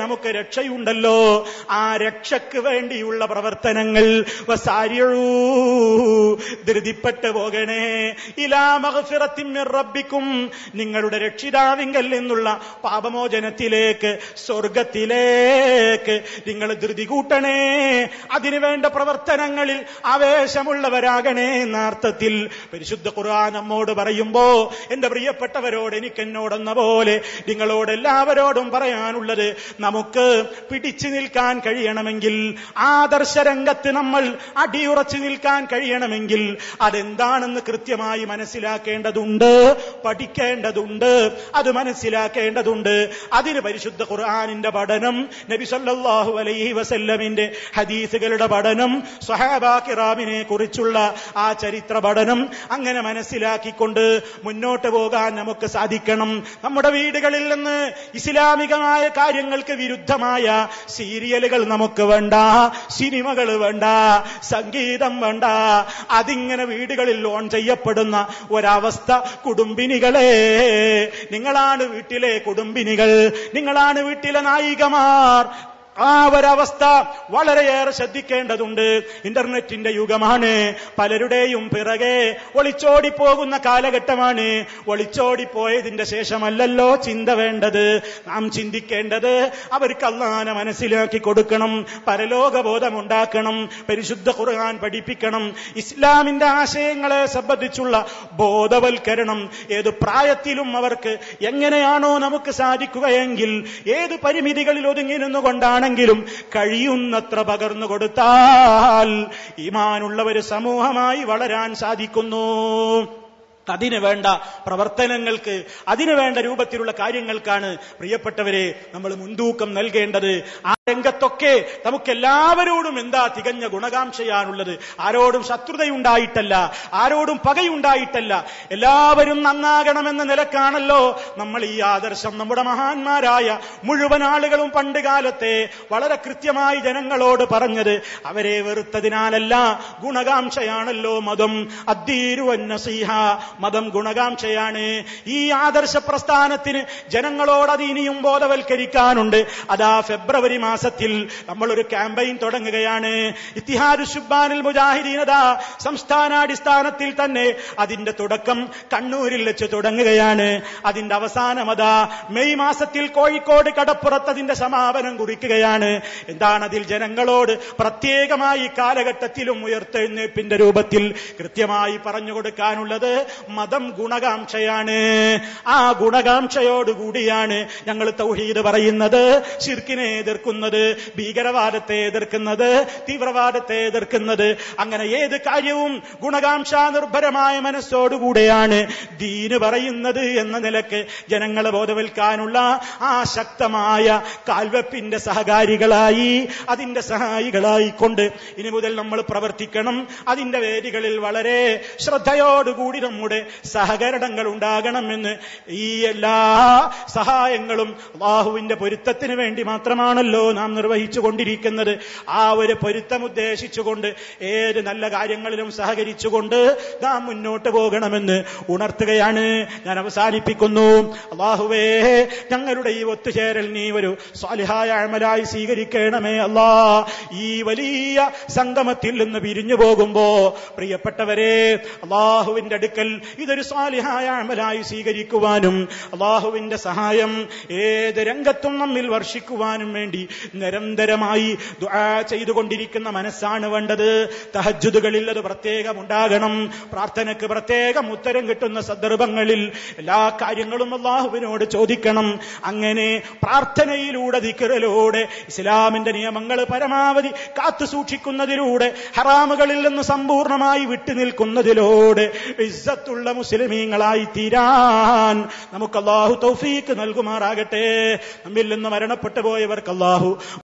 നമുക്ക് രക്ഷയുണ്ടല്ലോ ആ രക്ഷക്ക് വേണ്ടിയുള്ള പ്രവർത്തനങ്ങൾ വസാരിഴൂ ധൃതിപ്പെട്ടു പോകണേ ഇലാ മഗ്ഫിറത്തിൻ മിർ റബ്ബിക്കും നിങ്ങളുടെ രക്ഷിതാവിങ്കൽ നിന്നുള്ള പാപമോചനത്തിലേക്ക് സ്വർഗത്തിലേക്ക് നിങ്ങൾ ധൃതി കൂട്ടണേ അതിനു വേണ്ട പ്രവർത്തനങ്ങളിൽ ആവേശമുള്ളവരാകണേ എന്ന അർത്ഥത്തിൽ പരിശുദ്ധ ഖുർആൻ നമ്മോട് പറയുമ്പോ എന്റെ പ്രിയപ്പെട്ടവരോട് എനിക്ക് എന്നോടെന്ന പോലെ നിങ്ങളോട് എല്ലാവരോടും പറയാനുള്ളത് നമുക്ക് പിടിച്ചു നിൽക്കാൻ കഴിയണമെങ്കിൽ ആദർശ രംഗത്ത് നമ്മൾ അടിയുറച്ചു നിൽക്കാൻ കഴിയണമെങ്കിൽ അതെന്താണെന്ന് കൃത്യമായി മനസ്സിലാക്കേണ്ടതുണ്ട് പഠിക്കേണ്ടതുണ്ട് അത് മനസ്സിലാക്കേണ്ടതുണ്ട് അതിന് പരിശുദ്ധ ഖുർആാനിന്റെ പഠനം നബി സല്ലല്ലാഹു അലൈഹി വസല്ലമിന്റെ ഹദീസുകളുടെ പഠനം സ്വഹാബാ കിറാമിനെ കുറിച്ചുള്ള ആ ചരിത്ര പഠനം അങ്ങനെ മനസ്സിലാക്കിക്കൊണ്ട് മുന്നോട്ട് പോകാൻ നമുക്ക് സാധിക്കണം നമ്മുടെ വീടുകളിൽ നിന്ന് ഇസ്ലാമികമായ കാര്യങ്ങൾക്ക് വിരുദ്ധമായ സീരിയലുകൾ നമുക്ക് വേണ്ട സിനിമകൾ വേണ്ട സംഗീതം വേണ്ട അതിങ്ങനെ വീടുകളിൽ ഓൺ ചെയ്യപ്പെടുന്ന ഒരവസ്ഥ കുടുംബിനികളെ നിങ്ങളാണ് വീട്ടിലെ കുടുംബിനികൾ നിങ്ങളാണ് വീട്ടിലെ നായികമാർ ആ ഒരവസ്ഥ വളരെയേറെ ശ്രദ്ധിക്കേണ്ടതുണ്ട് ഇന്റർനെറ്റിന്റെ യുഗമാണ് പലരുടെയും പിറകെ ഒളിച്ചോടിപ്പോകുന്ന കാലഘട്ടമാണ് ഒളിച്ചോടിപ്പോയതിന്റെ ശേഷമല്ലല്ലോ ചിന്ത വേണ്ടത് നാം ചിന്തിക്കേണ്ടത് അവർക്ക് അള്ളാനെ മനസ്സിലാക്കി കൊടുക്കണം പരലോകബോധമുണ്ടാക്കണം പരിശുദ്ധ ഖുർആൻ പഠിപ്പിക്കണം ഇസ്ലാമിന്റെ ആശയങ്ങളെ സംബന്ധിച്ചുള്ള ബോധവൽക്കരണം ഏത് പ്രായത്തിലും അവർക്ക് എങ്ങനെയാണോ നമുക്ക് സാധിക്കുകയെങ്കിൽ ഏത് പരിമിതികളിൽ ഒതുങ്ങി നിന്നുകൊണ്ടാണെങ്കിലും കഴിയുന്നത്ര പകർന്നു കൊടുത്താൽ ഈമാനുള്ള ഒരു സമൂഹമായി വളരാൻ സാധിക്കുന്നു അതിനു വേണ്ട പ്രവർത്തനങ്ങൾക്ക് അതിനു വേണ്ട രൂപത്തിലുള്ള കാര്യങ്ങൾക്കാണ് പ്രിയപ്പെട്ടവരെ നമ്മൾ മുൻതൂക്കം നൽകേണ്ടത് ആ രംഗത്തൊക്കെ നമുക്കെല്ലാവരോടും എന്താ തികഞ്ഞ ഗുണകാംക്ഷയാണുള്ളത് ആരോടും ശത്രുതയുണ്ടായിട്ടല്ല ആരോടും പകയുണ്ടായിട്ടല്ല എല്ലാവരും നന്നാകണമെന്ന നിലക്കാണല്ലോ നമ്മൾ ഈ ആദർശം നമ്മുടെ മഹാന്മാരായ മുഴുവൻ ആളുകളും പണ്ട് കാലത്തെ വളരെ കൃത്യമായി ജനങ്ങളോട് പറഞ്ഞത് അവരെ വെറുത്തതിനാലല്ല ഗുണകാംക്ഷയാണല്ലോ മതം അദ്ദീരുവന്നസീഹ മതം ഗുണകാംക്ഷയാണ് ഈ ആദർശ പ്രസ്ഥാനത്തിന് ജനങ്ങളോട് അത് ഇനിയും ബോധവൽക്കരിക്കാനുണ്ട് അതാ ഫെബ്രുവരി മാസത്തിൽ നമ്മൾ ഒരു ക്യാമ്പയിൻ തുടങ്ങുകയാണ് ഇത്തിഹാദ് ഷുബാനിൽ മുജാഹിദീനത സംസ്ഥാനാടിസ്ഥാനത്തിൽ തന്നെ അതിന്റെ തുടക്കം കണ്ണൂരിൽ വെച്ച് തുടങ്ങുകയാണ് അതിന്റെ അവസാനം അതാ മെയ് മാസത്തിൽ കോഴിക്കോട് കടപ്പുറത്ത് അതിന്റെ സമാപനം കുറിക്കുകയാണ് എന്താണ് അതിൽ ജനങ്ങളോട് പ്രത്യേകമായി ഈ കാലഘട്ടത്തിലും ഉയർത്തെഴുന്നേപ്പിന്റെ രൂപത്തിൽ കൃത്യമായി പറഞ്ഞു കൊടുക്കാനുള്ളത് മതം ഗുണകാംക്ഷയാണ് ആ ഗുണകാംക്ഷയോടുകൂടിയാണ് ഞങ്ങൾ തൗഹീദ് പറയുന്നത് ഷിർക്കിനെ എതിർക്കുന്നത് ഭീകരവാദത്തെ എതിർക്കുന്നത് തീവ്രവാദത്തെ എതിർക്കുന്നത് അങ്ങനെ ഏത് കാര്യവും ഗുണകാംക്ഷ നിർഭരമായ മനസ്സോടുകൂടെയാണ് ദീന് പറയുന്നത് എന്ന നിലക്ക് ജനങ്ങളെ ബോധവൽക്കാനുള്ള ആ ശക്തമായ കാൽവെപ്പിന്റെ സഹകാരികളായി അതിന്റെ സഹായികളായി കൊണ്ട് ഇനി മുതൽ നമ്മൾ പ്രവർത്തിക്കണം അതിന്റെ വേദികളിൽ വളരെ ശ്രദ്ധയോടുകൂടി നമ്മുടെ സഹകരണങ്ങൾ ഉണ്ടാകണമെന്ന് ഈ എല്ലാ സഹായങ്ങളും അള്ളാഹുവിന്റെ പൊരുത്തത്തിന് വേണ്ടി മാത്രമാണല്ലോ നാം നിർവഹിച്ചു കൊണ്ടിരിക്കുന്നത് ആ ഒരു പൊരുത്തം ഉദ്ദേശിച്ചുകൊണ്ട് ഏത് നല്ല കാര്യങ്ങളിലും സഹകരിച്ചുകൊണ്ട് നാം മുന്നോട്ട് പോകണമെന്ന് ഉണർത്തുകയാണ് ഞാൻ അവസാനിപ്പിക്കുന്നു അള്ളാഹുവേ ഞങ്ങളുടെ ഈ ഒത്തുചേരൽ നീ ഒരു സ്വാലിഹായ അമലായി സ്വീകരിക്കണമേ അല്ലാ ഈ വലിയ സംഗമത്തിൽ നിന്ന് പിരിഞ്ഞു പോകുമ്പോ പ്രിയപ്പെട്ടവരെ അള്ളാഹുവിന്റെ അടുക്കൽ ഇതൊരു സ്വാലിഹായ അമലായി സ്വീകരിക്കുവാനും അള്ളാഹുവിന്റെ സഹായം ഏത് രംഗത്തും നമ്മിൽ വർഷിക്കുവാനും വേണ്ടി നിരന്തരമായി ദുആ ചെയ്തുകൊണ്ടിരിക്കുന്ന മനസ്സാണ് വേണ്ടത് തഹജുദുകളിൽ അത് പ്രത്യേകം ഉണ്ടാകണം പ്രാർത്ഥനയ്ക്ക് പ്രത്യേകം ഉത്തരം കിട്ടുന്ന സന്ദർഭങ്ങളിൽ എല്ലാ കാര്യങ്ങളും അള്ളാഹുവിനോട് ചോദിക്കണം അങ്ങനെ പ്രാർത്ഥനയിലൂടെ ദിക്കറിലൂടെ ഇസ്ലാമിന്റെ നിയമങ്ങൾ പരമാവധി കാത്തു സൂക്ഷിക്കുന്നതിലൂടെ ഹറാമുകളിൽ നിന്ന് സമ്പൂർണമായി വിട്ടുനിൽക്കുന്നതിലൂടെ ഇസ്സത്തുള്ള മുസ്ലിമീങ്ങളായി തീരാൻ നമുക്ക് അള്ളാഹു തൗഫീക്ക് നൽകുമാറാകട്ടെ നമ്മിൽ നിന്ന് മരണപ്പെട്ടു പോയവർക്ക് അള്ളാഹു